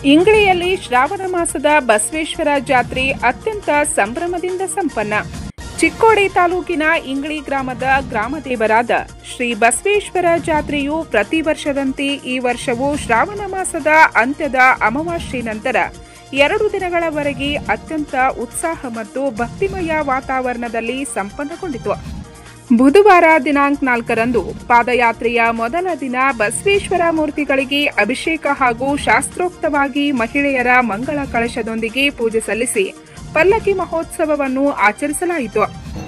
ಇಂಗಳಿಯಲ್ಲಿ ಶ್ರಾವಣ ಮಾಸದ ಬಸವೇಶ್ವರ ಜಾತ್ರೆ ಅತ್ಯಂತ ಸಂಭ್ರಮದಿಂದ ಸಂಪನ್ನ ಚಿಕ್ಕೋಡಿ ತಾಲೂಕಿನ ಇಂಗಳಿ ಗ್ರಾಮದ ಗ್ರಾಮದೇವರಾದ ಶ್ರೀ ಬಸವೇಶ್ವರ ಜಾತ್ರೆಯು ಪ್ರತಿ ವರ್ಷದಂತೆ ಈ ವರ್ಷವೂ ಶ್ರಾವಣ ಮಾಸದ ಅಂತ್ಯದ ಅಮಾವಾಸ್ಯೆ ನಂತರ ಎರಡು ದಿನಗಳವರೆಗೆ ಅತ್ಯಂತ ಉತ್ಸಾಹ ಮತ್ತು ಭಕ್ತಿಮಯ ವಾತಾವರಣದಲ್ಲಿ ಸಂಪನ್ನಗೊಂಡಿತು ಬುಧವಾರ ದಿನಾಂಕ ನಾಲ್ಕರಂದು ಪಾದಯಾತ್ರೆಯ ಮೊದಲ ದಿನ ಬಸವೇಶ್ವರ ಮೂರ್ತಿಗಳಿಗೆ ಅಭಿಷೇಕ ಹಾಗೂ ಶಾಸ್ತ್ರೋಕ್ತವಾಗಿ ಮಹಿಳೆಯರ ಮಂಗಳ ಕಳಶದೊಂದಿಗೆ ಪೂಜೆ ಸಲ್ಲಿಸಿ ಪಲ್ಲಕ್ಕಿ ಮಹೋತ್ಸವವನ್ನು ಆಚರಿಸಲಾಯಿತು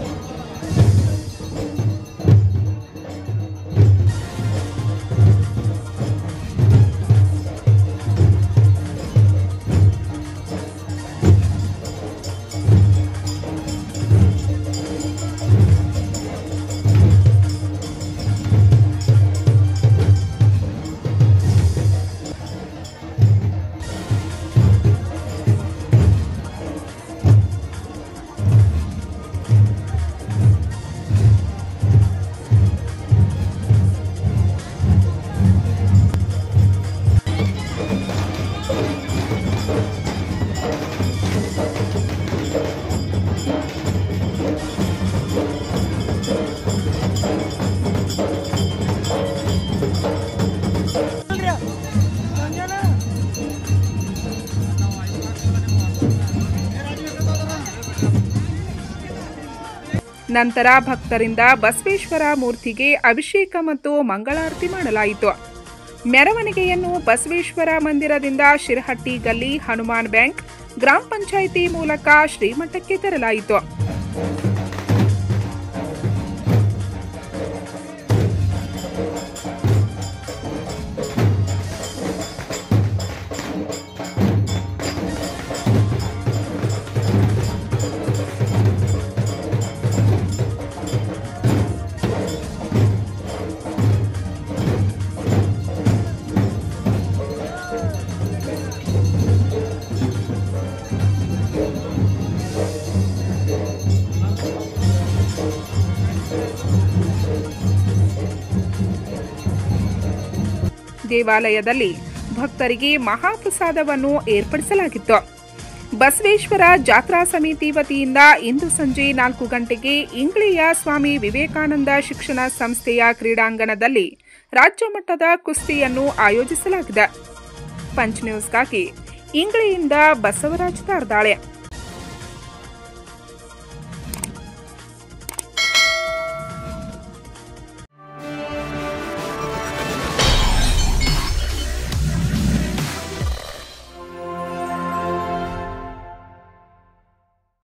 ನಂತರ ಭಕ್ತರಿಂದ ಬಸವೇಶ್ವರ ಮೂರ್ತಿಗೆ ಅಭಿಷೇಕ ಮತ್ತು ಮಂಗಳಾರತಿ ಮಾಡಲಾಯಿತು ಮೆರವಣಿಗೆಯನ್ನು ಬಸವೇಶ್ವರ ಮಂದಿರದಿಂದ ಶಿರಹಟ್ಟಿ ಗಲ್ಲಿ ಹನುಮಾನ್ ಬ್ಯಾಂಕ್ ಗ್ರಾಮ ಪಂಚಾಯಿತಿ ಮೂಲಕ ಶ್ರೀಮಠಕ್ಕೆ ತರಲಾಯಿತು ದೇವಾಲಯದಲ್ಲಿ ಭಕ್ತರಿಗೆ ಮಹಾಪ್ರಸಾದವನ್ನು ಏರ್ಪಡಿಸಲಾಗಿತ್ತು ಬಸವೇಶ್ವರ ಜಾತ್ರಾ ಸಮಿತಿ ವತಿಯಿಂದ ಇಂದು ಸಂಜೆ ನಾಲ್ಕು ಗಂಟೆಗೆ ಇಂಗ್ಳಿಯ ಸ್ವಾಮಿ ವಿವೇಕಾನಂದ ಶಿಕ್ಷಣ ಸಂಸ್ಥೆಯ ಕ್ರೀಡಾಂಗಣದಲ್ಲಿ ರಾಜ್ಯ ಮಟ್ಟದ ಕುಸ್ತಿಯನ್ನು ಆಯೋಜಿಸಲಾಗಿದೆ ಪಂಚ್ ನ್ಯೂಸ್ಗಾಗಿ ಇಂಗ್ಳಿಯಿಂದ ಬಸವರಾಜ್ ತಾರ್ದಾಳೆ